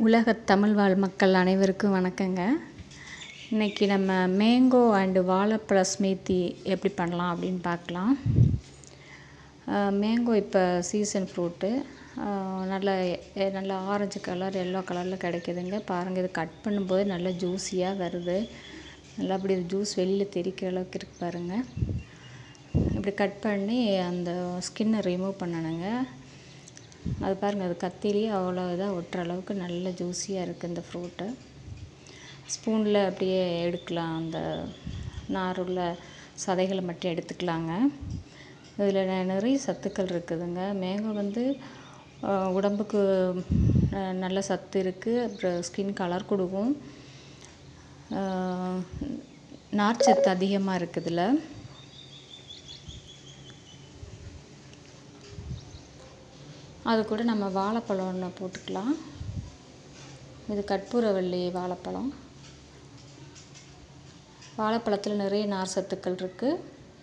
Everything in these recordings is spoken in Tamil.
உலகத் தமிழ் வாழ் மக்கள் அனைவருக்கும் வணக்கங்க இன்றைக்கி நம்ம மேங்கோ அண்டு வாழைப்பழ ஸ்மூத்தி எப்படி பண்ணலாம் அப்படின்னு பார்க்கலாம் மேங்கோ இப்போ சீசன் ஃப்ரூட்டு நல்ல எ- நல்ல ஆரஞ்சு கலர் எல்லோ கலரில் கிடைக்குதுங்க பாருங்கள் இது கட் பண்ணும்போது நல்ல ஜூஸியாக வருது நல்லா அப்படி ஜூஸ் வெளியில் தெரிக்கிற அளவுக்கு இருக்கு பாருங்கள் இப்படி கட் பண்ணி அந்த ஸ்கின்னை ரிமூவ் பண்ணணுங்க அது பாருங்கள் அது கத்திலேயே அவ்வளோ இதாக ஒட்டுற அளவுக்கு நல்ல ஜூஸியாக இருக்குது இந்த ஃப்ரூட்டு ஸ்பூனில் அப்படியே எடுக்கலாம் அந்த நாருள்ள சதைகளை மட்டும் எடுத்துக்கலாங்க இதில் நிறைய சத்துக்கள் இருக்குதுங்க மேங்கோ வந்து அஹ், உடம்புக்கு அஹ், நல்ல சத்து இருக்குது அப்புறம் ஸ்கின் கலர் கொடுக்கும் அஹ், நார்ச்சத்து அதிகமாக இருக்குதுல அது கூட நம்ம வாழைப்பழம் ஒன்று போட்டுக்கலாம் இது கற்பூரவள்ளி வாழைப்பழம் வாழைப்பழத்தில் நிறைய நார் சத்துக்கள் இருக்குது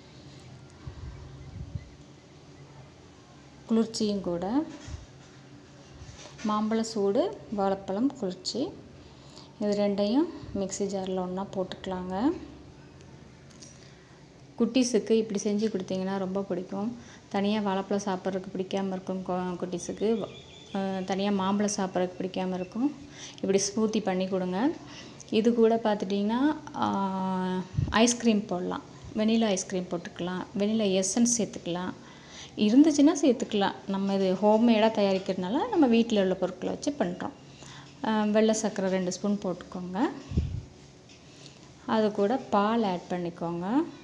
குளிர்ச்சியும் கூட மாம்பழ சூடு வாழைப்பழம் குளிர்ச்சி இது ரெண்டையும் மிக்ஸி ஜாரில் ஒன்றா போட்டுக்கலாங்க குட்டீஸுக்கு இப்படி செஞ்சு கொடுத்தீங்கன்னா ரொம்ப பிடிக்கும் தனியாக வாழைப்பழம் சாப்பிட்றதுக்கு பிடிக்காம இருக்கும் கொ- குட்டீஸுக்கு தனியாக மாம்பழம் சாப்பிட்றதுக்கு பிடிக்காம இருக்கும் இப்படி ஸ்மூத்தி பண்ணி கொடுங்க இது கூட பார்த்துட்டிங்கன்னா ஐஸ்கிரீம் போடலாம் வெனிலா ஐஸ்கிரீம் போட்டுக்கலாம் வெனிலா எசன்ஸ் சேர்த்துக்கலாம் இருந்துச்சுன்னா சேர்த்துக்கலாம் நம்ம இது ஹோம்மேடாக தயாரிக்கிறதுனால நம்ம வீட்டில் உள்ள பொருட்களை வச்சு பண்ணுறோம் வெள்ளை சர்க்கரை ரெண்டு ஸ்பூன் போட்டுக்கோங்க அது கூட பால் ஆட் பண்ணிக்கோங்க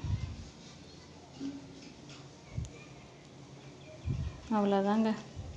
அவ்வளோதாங்க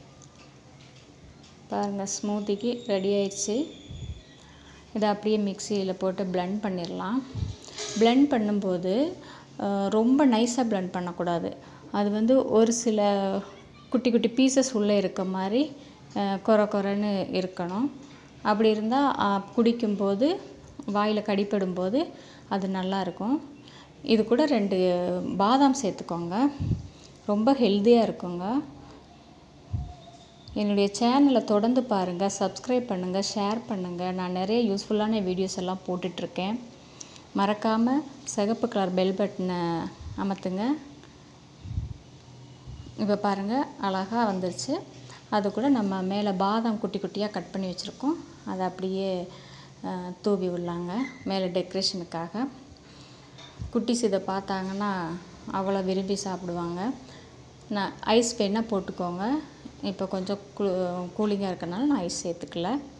பாருங்கள் ஸ்மூத்திக்கு ரெடி ஆயிடுச்சு இதை அப்படியே மிக்சியில் போட்டு blend பண்ணிடலாம் blend பண்ணும்போது அஹ், ரொம்ப நைஸாக blend பண்ணக்கூடாது அது வந்து ஒரு சில குட்டி குட்டி பீசஸ் உள்ளே இருக்க மாதிரி அஹ், கொர கொரன்னு இருக்கணும் அப்படி இருந்தால் குடிக்கும்போது வாயில் கடிப்படும்போது அது நல்லா இருக்கும் இது கூட ரெண்டு பாதாம் சேர்த்துக்கோங்க ரொம்ப ஹெல்த்தியாக இருக்குங்க என்னுடைய சேனலை தொடர்ந்து பாருங்கள் சப்ஸ்கிரைப் பண்ணுங்கள் ஷேர் பண்ணுங்கள் நான் நிறைய யூஸ்ஃபுல்லான வீடியோஸ் எல்லாம் போட்டுட்ருக்கேன் மறக்காமல் சிகப்பு கலர் பெல் பட்டனை அமர்த்துங்க இப்போ பாருங்கள் அழகாக வந்துருச்சு அது கூட நம்ம மேலே பாதாம் குட்டி குட்டியாக கட் பண்ணி வச்சுருக்கோம் அதை அப்படியே அஹ், தூவி விடலாங்க மேலே டெக்கரேஷனுக்காக குட்டீஸ் இதை பார்த்தாங்கன்னா அவ்வளோ விரும்பி சாப்பிடுவாங்க நான் ஐஸ் வேணால் போட்டுக்கோங்க இப்போ கொஞ்சம் கூ கூலிங்காக இருக்கனால நான் ஐஸ் சேர்த்துக்கல